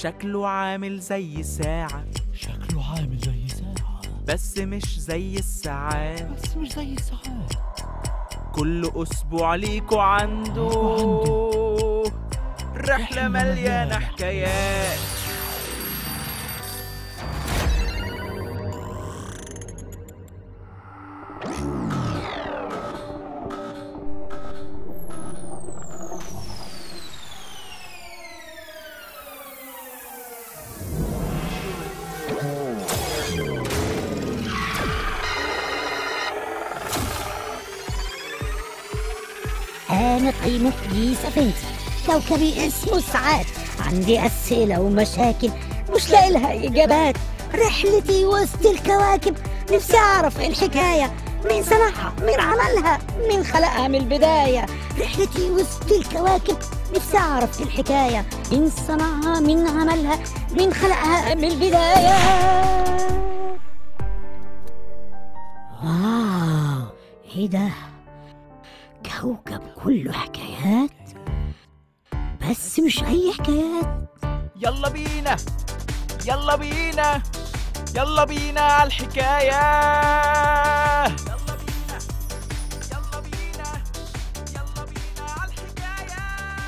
شكله عامل زي ساعة شكله عامل زي ساعة بس مش زي الساعات بس مش زي الساعات كل أسبوع ليكو عنده رحلة مليانة حكايات أنا قيمة جيس أفنتي كوكبي اسمه سعاد عندي أسئلة ومشاكل مش لاقي لها إجابات رحلتي وسط الكواكب نفسي أعرف إيه الحكاية مين صنعها مين عملها مين خلقها من البداية رحلتي وسط الكواكب نفسي أعرف إيه الحكاية مين صنعها مين عملها مين خلقها من البداية واو إيه ده كوكب كله حكايات بس مش أي حكايات يلا بينا يلا بينا يلا بينا على الحكاية يلا بينا يلا بينا يلا بينا على الحكاية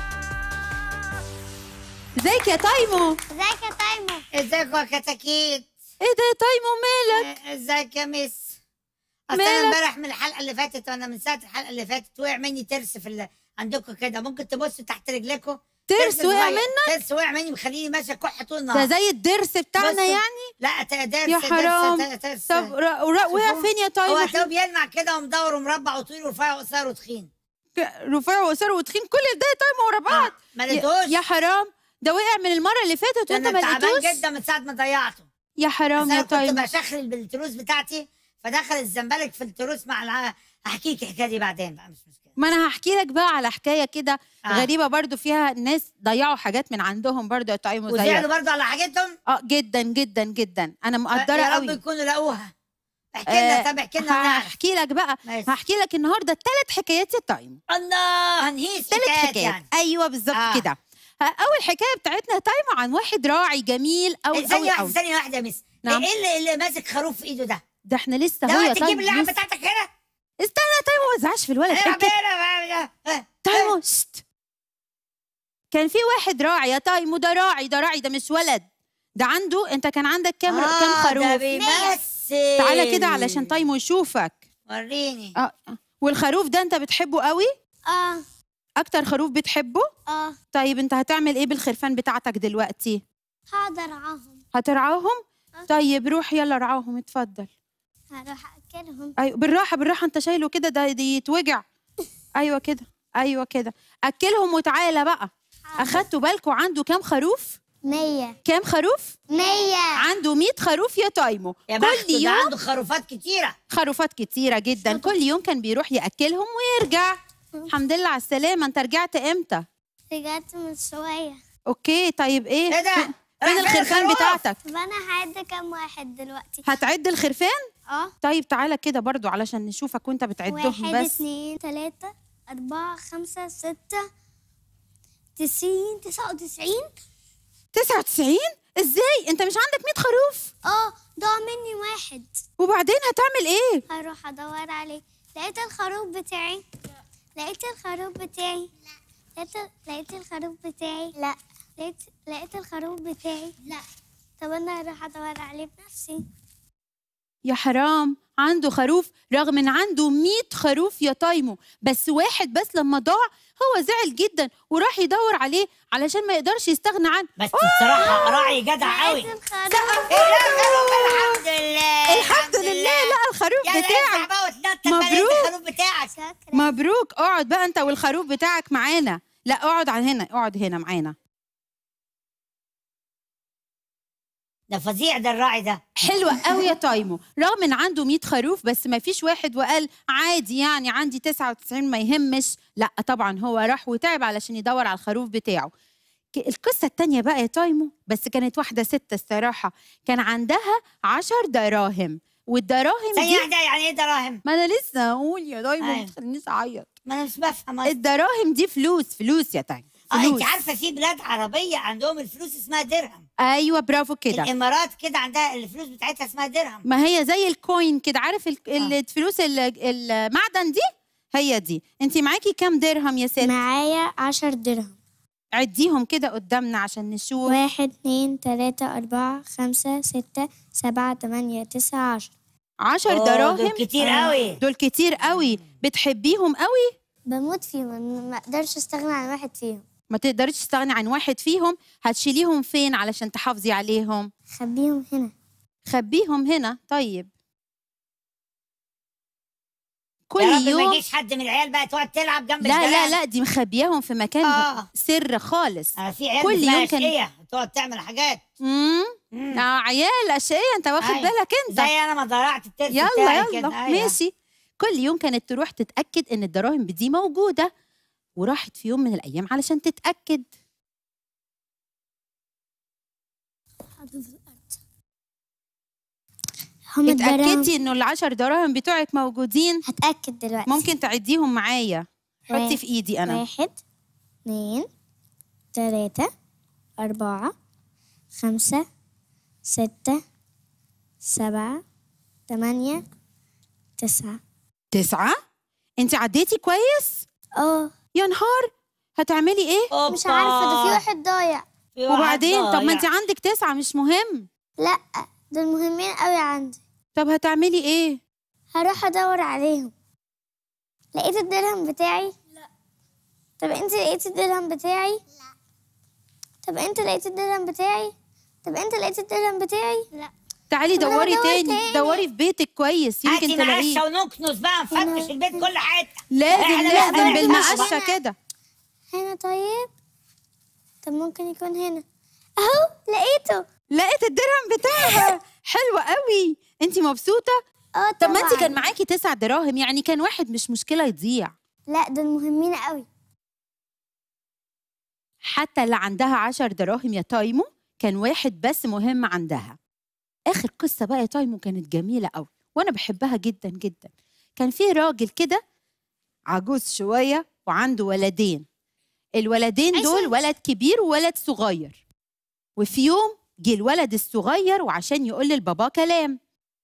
ازيك يا تايمو ازيك يا تايمو ازيك يا كتاكيت ايه ده يا تايمو مالك آه، ازيك يا مس اصل مالك؟ انا امبارح من الحلقه اللي فاتت وانا من ساعه الحلقه اللي فاتت وقع مني ترس في ال... عندكم كده ممكن تبصوا تحت رجلكم ترس وقع صغير. منك ترس وقع مني مخليني ماشيه كح طول ده النهار زي الضرس بتاعنا بصوا. يعني لا ت- درس يا درس- حرام. ترس ترس طب را- را- وقع شوفوه. فين يا هو تايمو هتلاقيه بيلمع كده ومدور ومربع وطويل ورفيع وقصير وتخين ك- رفيع وقصير وتخين كل ده يا تايمو ورا بعض آه، ما يا- لقيتوش يا حرام ده وقع من المره اللي فاتت وانت انا ما تعبان لقيتوش جدا من ساعه ما ضيعته يا بس حرام انا يا كنت تايمو بشخل بالتروس بتاعتي فدخل الزنبلك في التروس مع الع... هحكي لك الحكايه دي بعدين بقى مش مشكله ما انا هحكي لك بقى على حكايه كده آه. غريبه برضو فيها ناس ضيعوا حاجات من عندهم برضو يا تايمو زيك وزعلوا برضه على حاجتهم اه جدا جدا جدا انا مقدره يا رب قوي يكونوا لقوها احكي لنا آه، طب احكي لنا ونعرف هحكي لك بقى ماشي. هحكي لك النهارده ثلاث حكايات يا تايمو الله هنهيس ثلاث حكايات حكايات يعني ايوه بالظبط آه. كده ها، اول حكايه بتاعتنا يا تايمو عن واحد راعي جميل قوي ثانية قوي واحدة قوي ثانية واحدة يا مس نعم. ايه اللي, اللي ماسك خروف في ايده ده؟ ده احنا لسه ده هو يا وقت تجيب تايمو اللعبة لسه- بتاعتك هنا؟ استنى يا تايمو ما تزعلش في الولد العب انت هنا بقى. تايمو شت. كان في واحد راعي يا تايمو ده راعي ده راعي ده مش ولد ده عنده انت كان عندك كام آه، كام ده خروف بيمثل تعالى كده علشان تايمو يشوفك وريني اه آه. والخروف ده انت بتحبه قوي اه اكتر خروف بتحبه اه طيب انت هتعمل ايه بالخرفان بتاعتك دلوقتي هقدر اعاهم هترعاهم آه. طيب روح يلا رعاهم اتفضل هروح اكلهم ايوه بالراحه بالراحه انت شايله كده ده دي يتوجع ايوه كده ايوه كده اكلهم وتعالى بقى اخدتوا بالكم عنده كام خروف مية كام خروف مية عنده 100 خروف يا تايمو يا كل بخته ده يوم عنده خروفات كتيرة خروفات كتيره جدا كل يوم كان بيروح ياكلهم ويرجع الحمد لله على السلامه انت رجعت امتى رجعت من شوية اوكي طيب ايه ايه ده؟ فين راح الخرفان الخروف؟ بتاعتك طب انا هعد كام واحد دلوقتي هتعد الخرفان اه طيب تعالى كده برضو علشان نشوفك وانت بتعدهم واحد بس اتنين تلاتة أربعة خمسة ستة تسعين تسعة وتسعين 99 ازاي انت مش عندك 100 خروف اه ضاع مني واحد وبعدين هتعمل ايه هروح ادور عليه لقيت الخروف بتاعي لقيت الخروف بتاعي لقيت لقيت الخروف بتاعي لا لقيت لقيت الخروف بتاعي لا طب انا هروح ادور عليه بنفسي يا حرام عنده خروف رغم ان عنده 100 خروف يا تايمو بس واحد بس لما ضاع هو زعل جدا وراح يدور عليه علشان ما يقدرش يستغنى عنه بس بصراحة راعي جدع قوي لقيت الخروف إيه ده خروف الحمد لله الحمد لله لا الخروف يا لا بتاعك بقى وتنطط بقى مبروك. لقيت الخروف بتاعك شكرا مبروك اقعد بقى انت والخروف بتاعك معانا لا اقعد عن هنا اقعد هنا معانا ده فظيع ده الراعي ده حلوة قوي يا تايمو رغم ان عنده 100 خروف بس ما فيش واحد وقال عادي يعني عندي 99 ما يهمش لا طبعا هو راح وتعب علشان يدور على الخروف بتاعه ك- القصة التانية بقى يا تايمو بس كانت واحدة ست الصراحة كان عندها عشر دراهم والدراهم ثانية دي واحدة يعني ايه دراهم؟ ما انا لسه هقول يا تايمو ما أيوة. تخلينيش اعيط ما انا مش بفهم أصلاً. الدراهم دي فلوس فلوس يا تايمو اه فلوس انت عارفه في بلاد عربيه عندهم الفلوس اسمها درهم ايوه برافو كده الامارات كده عندها الفلوس بتاعتها اسمها درهم ما هي زي الكوين كده عارف ال- ال- آه. الفلوس ال- المعدن دي هي دي انت معاكي كام درهم يا ست معايا عشر درهم عديهم كده قدامنا عشان نشوف واحد اتنين تلاتة أربعة خمسة ستة سبعة تمانية تسعة عشر عشر أوه، دراهم دول كتير آه، قوي. دول كتير قوي بتحبيهم قوي بموت فيهم ما اقدرش استغنى عن واحد فيهم ما تقدريش تستغني عن واحد فيهم هتشيليهم فين علشان تحافظي عليهم خبيهم هنا خبيهم هنا طيب كل يا رب ما يوم يجيش حد من العيال بقى تقعد تلعب جنب لا لا الدرهم. لا دي مخبياهم في مكان آه. سر خالص آه في عيال كل كل يوم يوم كان- تقعد تعمل حاجات امم مم. آه عيال اشقية انت واخد أيوة. بالك انت زي انا ما ضيعت الترس يلا بتاعي يلا كده أيوة. ماشي كل يوم كانت تروح تتأكد إن الدراهم دي موجودة وراحت في يوم من الأيام علشان تتأكد هم الدراهم اتأكدتي إنه العشر دراهم بتوعك موجودين هتأكد دلوقتي ممكن تعديهم معايا حطي واحد. في إيدي أنا واحد اتنين تلاتة أربعة خمسة ستة سبعة تمانية تسعة تسعة أنت عديتي كويس اه يا نهار هتعملي إيه أوبا. مش عارفة ده في واحد ضايع في واحد وبعدين طب ما أنت ضايع. عندك تسعة مش مهم لأ دول مهمين قوي عندي طب هتعملي إيه هروح أدور عليهم لقيت الدرهم بتاعي لا طب انت لقيت الدرهم بتاعي لا طب انت لقيت الدرهم بتاعي طب انت لقيت الدرهم بتاعي لا تعالي طب أنا دوري هدور تاني تاني. دوري في بيتك كويس يمكن هاتي تلاقيه معشه ونكنس بقى نفتش البيت كل حته لازم إحنا لازم بقى بالمقشة بنفتش. كده هنا طيب طب ممكن يكون هنا اهو لقيته لقيت الدرهم بتاعها حلوة قوي انت مبسوطة اه طب ما انت طبعاً. كان معاكي تسع دراهم يعني كان واحد مش مشكلة يضيع لا دول مهمين قوي حتى اللي عندها عشر دراهم يا تايمو كان واحد بس مهم عندها آخر قصة بقى يا تايمو كانت جميلة قوي وأنا بحبها جدا جدا كان في راجل كده عجوز شوية وعنده ولدين الولدين دول ولد كبير وولد صغير وفي يوم جه الولد الصغير وعشان يقول للبابا كلام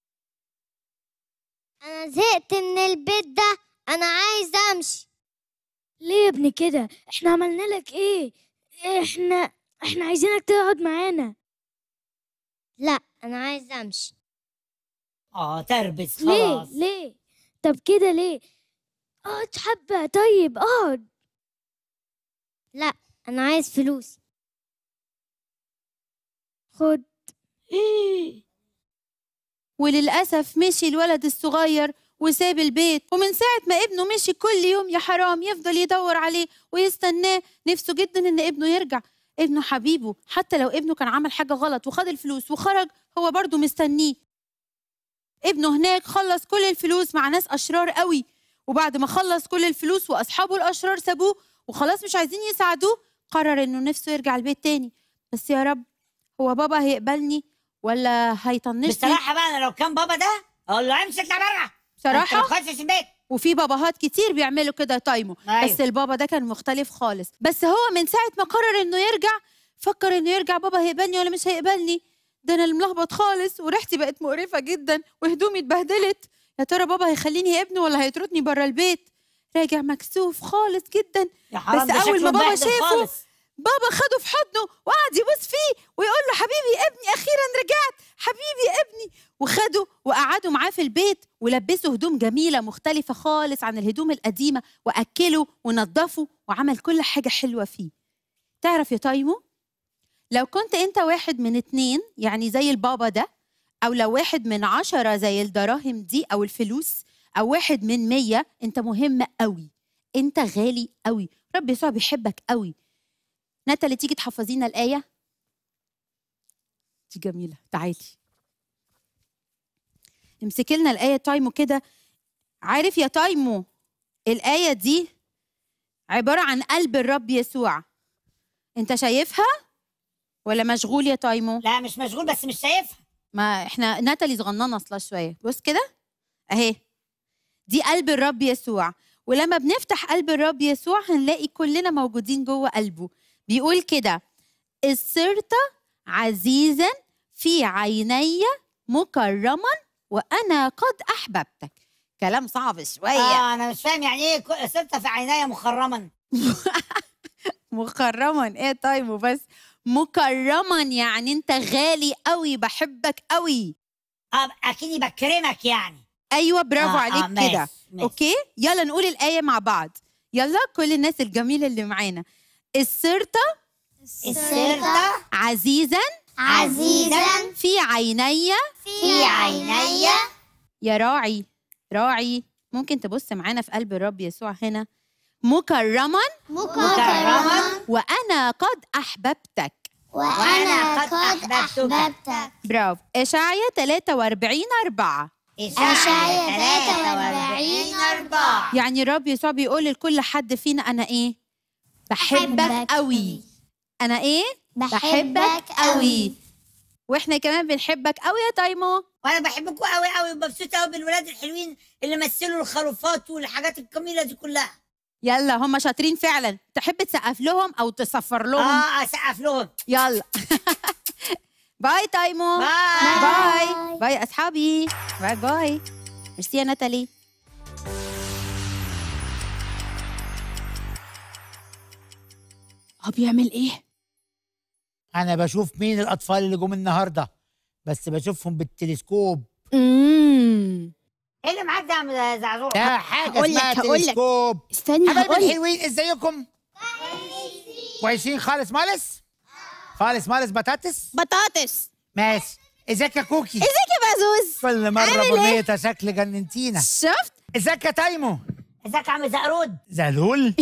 انا زهقت من البيت ده انا عايز امشي ليه يا ابني كده احنا عملنا لك ايه احنا احنا عايزينك تقعد معانا لا انا عايز امشي اه تربس ليه خلاص ليه طب كده ليه اقعد حبة طيب اقعد لا انا عايز فلوس خد وللأسف مشي الولد الصغير وساب البيت ومن ساعة ما ابنه مشي كل يوم يا حرام يفضل يدور عليه ويستناه نفسه جدا ان ابنه يرجع ابنه حبيبه حتى لو ابنه كان عمل حاجة غلط وخد الفلوس وخرج هو برضه مستنيه ابنه هناك خلص كل الفلوس مع ناس أشرار قوي وبعد ما خلص كل الفلوس وأصحابه الأشرار سابوه وخلاص مش عايزين يساعدوه قرر إنه نفسه يرجع البيت تاني بس يا رب هو بابا هيقبلني ولا هيطنشني بصراحه بقى انا لو كان بابا ده اقول له امشي اطلع بره بصراحة انت ما تخشش البيت وفي باباهات كتير بيعملوا كده يا تايمو أيوة. بس البابا ده كان مختلف خالص بس هو من ساعة ما قرر انه يرجع فكر انه يرجع بابا هيقبلني ولا مش هيقبلني ده انا الملخبط خالص وريحتي بقت مقرفة جدا وهدومي اتبهدلت يا ترى بابا هيخليني ابنه ولا هيطردني بره البيت راجع مكسوف خالص جدا يا حرام بس ده أول شكله ما بابا مبهدل شافه خالص. بابا خده في حضنه وقعد يبوس فيه ويقول له حبيبي ابني اخيرا رجعت حبيبي ابني وخده وقعدوا معاه في البيت ولبسه هدوم جميله مختلفه خالص عن الهدوم القديمه واكله ونظفه وعمل كل حاجه حلوه فيه تعرف يا تايمو لو كنت انت واحد من اتنين يعني زي البابا ده او لو واحد من عشرة زي الدراهم دي او الفلوس او واحد من مية انت مهم قوي انت غالي قوي رب يسوع بيحبك قوي ناتالي تيجي تحفظينا الآية دي جميلة تعالي امسكي لنا الآية تايمو كده عارف يا تايمو الآية دي عبارة عن قلب الرب يسوع انت شايفها ولا مشغول يا تايمو لا مش مشغول بس مش شايفها ما احنا ناتالي صغننه اصلا شويه بص كده اهي دي قلب الرب يسوع ولما بنفتح قلب الرب يسوع هنلاقي كلنا موجودين جوه قلبه بيقول كده الصرت عزيزا في عيني مكرما وانا قد احببتك كلام صعب شويه اه انا مش فاهم يعني ايه كل- صرت في عيني مخرما مكرما ايه طيب وبس مكرما يعني انت غالي قوي بحبك قوي اه اكني بكرمك يعني ايوه برافو آه، عليك آه، ماشي، كده ماشي. اوكي يلا نقول الايه مع بعض يلا كل الناس الجميله اللي معانا الصرت الصرت عزيزا عزيزا في عيني في عيني يا راعي راعي ممكن تبص معانا في قلب الرب يسوع هنا مكرما مكرما وانا قد احببتك وأنا قد أحببتك برافو اشعيا 43 4 أشعيا 43 أربعة يعني الرب يسوع بيقول لكل حد فينا انا ايه بحبك بحبك قوي انا ايه بحبك قوي واحنا كمان بنحبك قوي يا تايمو وانا بحبكم قوي قوي ومبسوطه قوي بالولاد الحلوين اللي مثلوا الخروفات والحاجات الجميله دي كلها يلا هم شاطرين فعلا تحب تسقف لهم او تصفر لهم اه اسقف لهم يلا باي تايمو باي. باي باي يا اصحابي باي باي ميرسي يا ناتالي هو بيعمل ايه انا بشوف مين الاطفال اللي جم النهارده بس بشوفهم بالتلسكوب امم ايه اللي معاك ده يا عم زعزوع ده حاجه هقول لك- اسمها هقول لك. تلسكوب استني حبايبي هقول الحلوين ازيكم كويسين خالص مالس خالص مالس بطاطس بطاطس ماشي ازيك يا كوكي ازيك يا بازوز كل مره عامل إيه؟ بنية شكل جننتينا شفت ازيك يا تايمو ازيك يا عم زقرود زهلول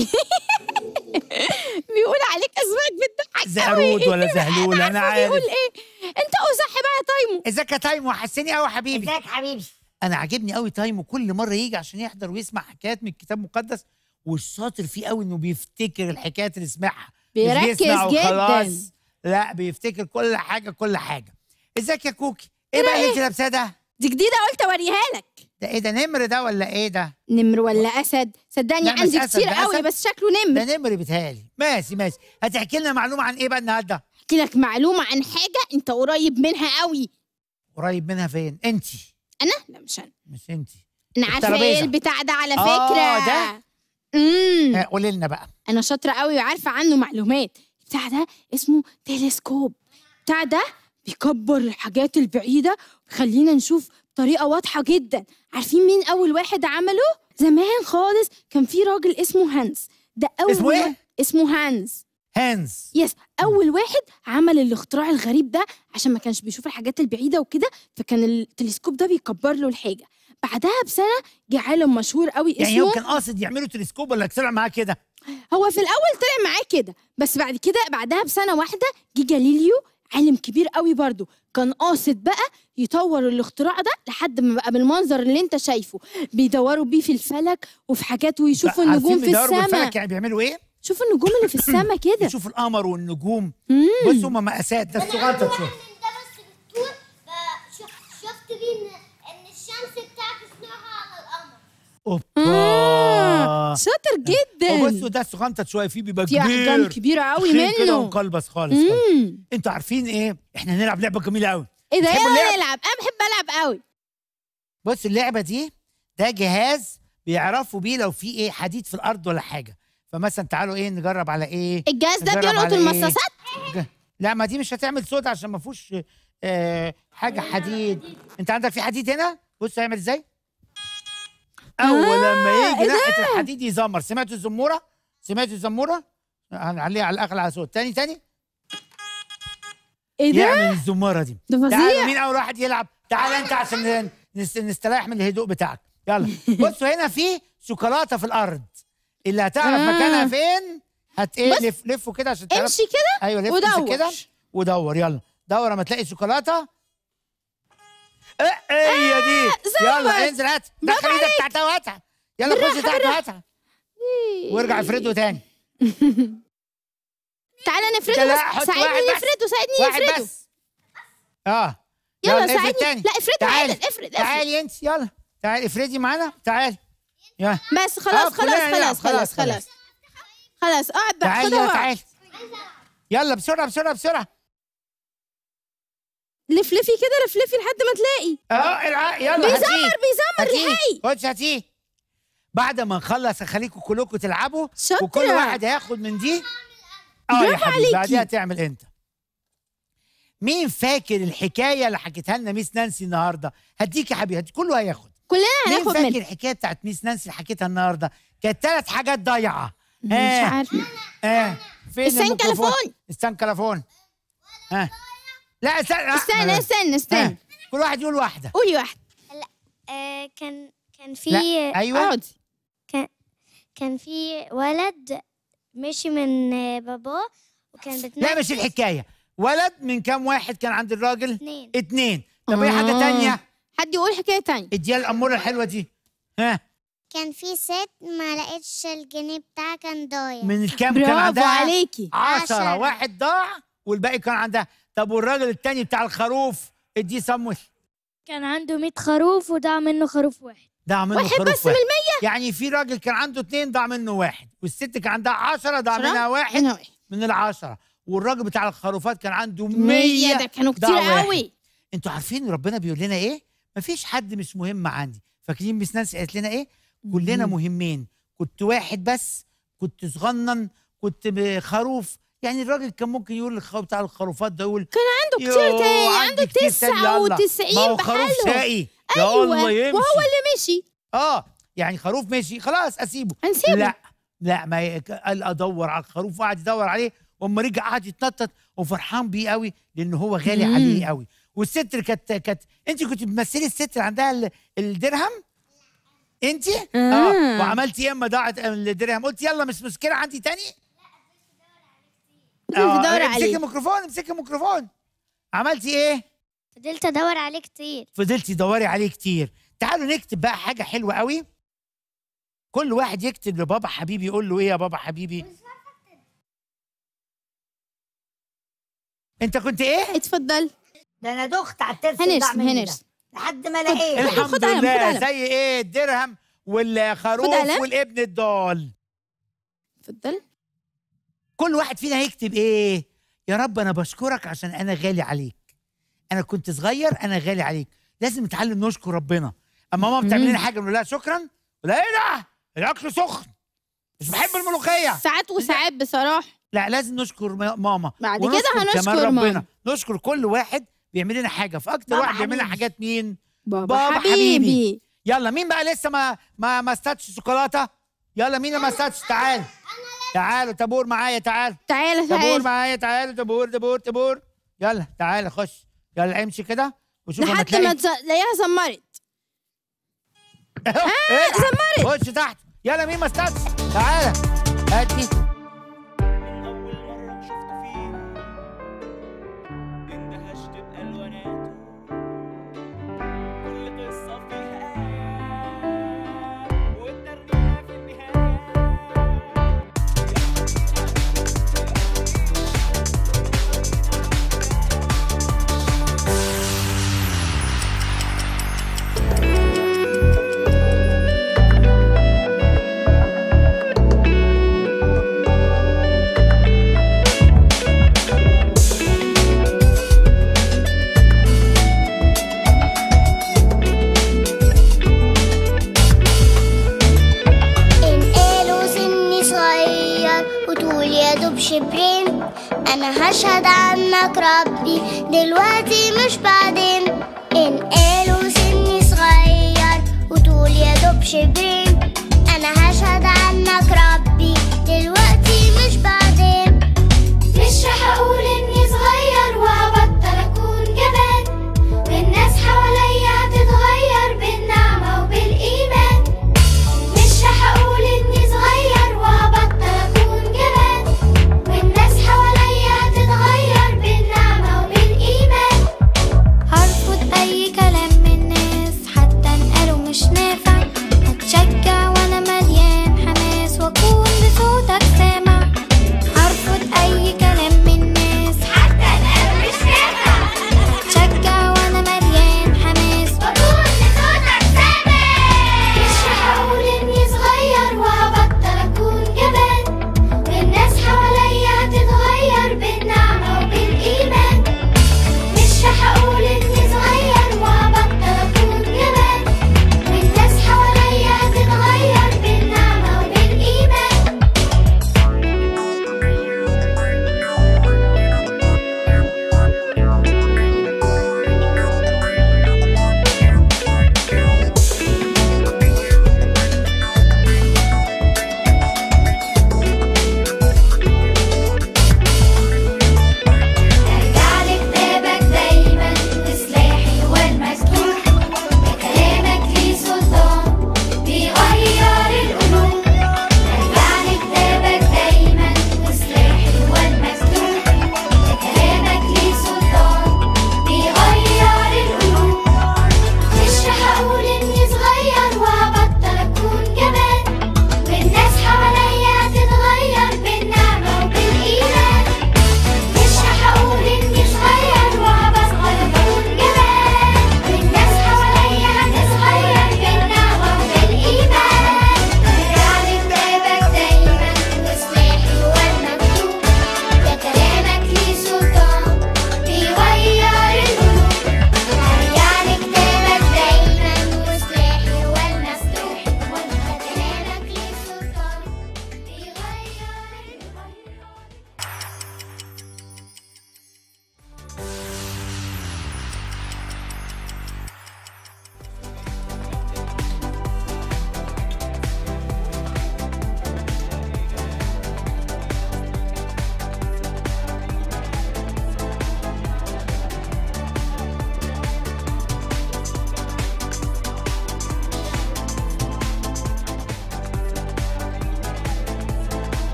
بيقول عليك اسمك بتضحك زقرود ولا زهلول انا عارف بيقول ايه انت اصح بقى يا تايمو ازيك يا تايمو حسني قوي حبيبي ازيك حبيبي انا عاجبني قوي تايمو كل مره يجي عشان يحضر ويسمع حكايات من الكتاب المقدس والشاطر فيه قوي انه بيفتكر الحكايات اللي سمعها مش بيركز بيسمع جداً. وخلاص. لا بيفتكر كل حاجه كل حاجه ازيك يا كوكي ايه بقى اللي انت لابساه ده دي جديده قلت اوريها لك ده ايه ده نمر ده ولا ايه ده نمر ولا اسد صدقني لا، مش عندي أسد، كتير ده قوي أسد. بس شكله نمر ده نمر بيتهيألي ماشي ماشي هتحكي لنا معلومه عن ايه بقى النهارده احكي لك معلومه عن حاجه انت قريب منها قوي قريب منها فين انت انا لا مش انا مش انت انا عارفه الترابيزة. ايه البتاع ده على آه، فكره ده؟ امم آه، قولي لنا بقى انا شاطره قوي وعارفه عنه معلومات البتاع ده اسمه تلسكوب البتاع ده بيكبر الحاجات البعيده ويخلينا نشوف بطريقه واضحه جدا عارفين مين اول واحد عمله زمان خالص كان في راجل اسمه هانس ده اول اسمه إيه؟ واحد- اسمه هانس هانز يس اول واحد عمل الاختراع الغريب ده عشان ما كانش بيشوف الحاجات البعيده وكده فكان التلسكوب ده بيكبر له الحاجه بعدها بسنه جه عالم مشهور قوي اسمه يعني هو كان قاصد يعملوا تلسكوب ولا طلع معاه كده هو في الاول طلع معاه كده بس بعد كده بعدها بسنه واحده جه جاليليو عالم كبير قوي برضه كان قاصد بقى يطور الاختراع ده لحد ما بقى بالمنظر اللي انت شايفه بيدوروا بيه في الفلك وفي حاجات ويشوفوا عارفين النجوم في بيدوروا السماء بالفلك يعني بيعملوا ايه شوفوا النجوم اللي في السماء كده يشوفوا القمر والنجوم مم. بص هم مقاسات ده الصغنطط شوف ده بس بالطول شفت بيه ان ان الشمس بتعكس نورها على القمر اوبا شاطر جدا وبصوا ده الصغنطط شويه فيه بيبقى في احجام كبير كبيره قوي تخين كده منه ومقلبص خالص كده. مم. انتوا عارفين ايه احنا هنلعب لعبه جميله قوي ايه ده بتحبوا يلا اللعب؟ نلعب انا بحب العب قوي بص اللعبه دي ده جهاز بيعرفوا بيه لو في ايه حديد في الارض ولا حاجه فمثلا تعالوا ايه نجرب على ايه الجهاز ده نجرب بيلقط على إيه؟ المصاصات ج- لا ما دي مش هتعمل صوت عشان ما فيهوش آه حاجه حديد انت عندك في حديد هنا بص هيعمل ازاي اول لما يجي ناحيه الحديد يزمر سمعتوا الزموره سمعتوا الزموره هنعليها على الاقل على صوت تاني تاني ايه ده يعمل الزماره دي ده تعالى فظيع مين اول واحد يلعب تعال انت عشان نس- نستريح من الهدوء بتاعك يلا بصوا هنا في شوكولاته في الارض اللي هتعرف آه. مكانها فين هت ايه بص. لف لفوا كده عشان تعرف امشي كده ايوه لف ودور. امسك كده ودور يلا دور اما تلاقي شوكولاته ايه هي دي يلا انزل هات دخل ايدك تحتها وهاتها يلا خش تحت وهاتها وارجع افرده تاني تعالى نفرده لا، بس حط ساعدني واحد بس. نفرده ساعدني واحد نفرده بس اه يلا افرد ساعدني تاني لا افرده تعالي عادل افرد افرد تعالي انت يلا تعالي افردي معانا تعالي يا بس خلاص آه، كلنا خلاص نلعب. خلاص خلاص خلاص خلاص اقعد بقى تعال خدها يلا واقعد. تعال يلا بسرعه بسرعه بسرعه لفلفي كده لفلفي لحد ما تلاقي اه الع- يلا بيزمر هاتيه. بيزمر هاتيه. الحقي خش هاتيه بعد ما نخلص اخليكم كلكم تلعبوا شاطرة. وكل واحد هياخد من دي اه يا برافو حبيبي عليكي. بعديها تعمل انت مين فاكر الحكايه اللي حكيتها لنا ميس نانسي النهارده هديك يا حبيبي هديك كله هياخد كلنا مين هناخد فاكر منه الحكايه بتاعت ميس نانسي اللي حكيتها النهارده كانت ثلاث حاجات ضايعه مش آه. عارفه اه فين السنكلفون. الميكروفون؟ السنكلفون ها لا استنى لا. استنى استنى ها. استنى كل واحد يقول واحده قولي واحده آه كان كان في لا ايوه اقعدي كان في ولد مشي من آه، باباه وكان بتنفس لا مش الحكايه ولد من كام واحد كان عند الراجل اتنين اتنين طب ايه حاجه آه. تانية حد يقول حكايه تانية اديها الاموره الحلوه دي ها كان في ست ما لقيتش الجنيه بتاعها كان ضايع من الكام كان برافو عندها عليكي عشرة عشرة. واحد ضاع والباقي كان عندها طب والراجل التاني بتاع الخروف اديه صموي كان عنده 100 خروف وضاع منه خروف واحد ضاع منه واحد خروف بس من المية يعني في راجل كان عنده اتنين ضاع منه واحد والست كان عندها عشرة ضاع عشرة؟ منها واحد هنا واحد من العشرة والراجل بتاع الخروفات كان عنده مية مية ده كانوا ضاع كتير واحد. قوي انتوا عارفين ربنا بيقول لنا ايه مفيش حد مش مهم عندي فاكرين ميس نانسي قالت لنا ايه كلنا مم. مهمين كنت واحد بس كنت صغنن كنت خروف يعني الراجل كان ممكن يقول للخروف بتاع الخروفات ده يقول كان عنده كتير يوه، تاني عندي عنده كتير تاني، يلا. 99 ما هو خروف بحاله شقي ايوه يلا يمشي وهو اللي مشي اه يعني خروف مشي خلاص اسيبه هنسيبه لا لا ما ي- قال ادور على الخروف وقعد يدور عليه واما رجع قعد يتنطط وفرحان بيه قوي لان هو غالي مم. عليه قوي والست اللي كانت كانت انت كنت بتمثلي الست اللي عندها ال- الدرهم انت اه آه. وعملتي ايه اما ضاعت الدرهم قلت يلا مش مشكله عندي تاني فضلت تدور امسكي عليه الميكروفون امسكي الميكروفون عملتي ايه فضلت ادور عليه كتير فضلتي تدوري عليه كتير تعالوا نكتب بقى حاجه حلوه قوي كل واحد يكتب لبابا حبيبي يقول له ايه يا بابا حبيبي انت كنت ايه اتفضل ده انا دخت على الترس اللي ضاع هنرسم مني ده. هنرسم لحد ما لقيت الحمد خد قلم، خد لله قلم. زي ايه الدرهم والخروف خد قلم. والابن الضال اتفضل كل واحد فينا هيكتب ايه يا رب انا بشكرك عشان انا غالي عليك انا كنت صغير انا غالي عليك لازم نتعلم نشكر ربنا اما ماما بتعمل لنا حاجه نقول لها شكرا ولا ايه ده الاكل سخن مش بحب الملوخيه ساعات وساعات بصراحه لا لازم نشكر ما- ماما بعد كده ونشكر هنشكر كمان ربنا ماما. نشكر كل واحد بيعمل لنا حاجه فاكتر بابا واحد بيعمل لنا حبيبي. حاجات مين بابا, بابا حبيبي, حبيبي. يلا مين بقى لسه ما ما ما استاتش شوكولاته يلا مين اللي ما استاتش تعال تعالوا تابور معايا تعال تعالى تابور تعالى معايا تعالوا تابور تابور تابور يلا تعال خش يلا امشي كده وشوف لما لحد ما تلاقي تز- تلاقيها زمرت اه زمرت خش تحت يلا مين ما استاتش تعالى هات دي أول مرة شفته فيه اندهشت بألواناته كل قصة فيها آية والترنيمة في النهاية إن قالوا سني صغير وطول يا دوب شبرين أنا هشهد عنك ربي دلوقتي مش بعدين إن قالوا سني صغير وطول يا دوب شبرين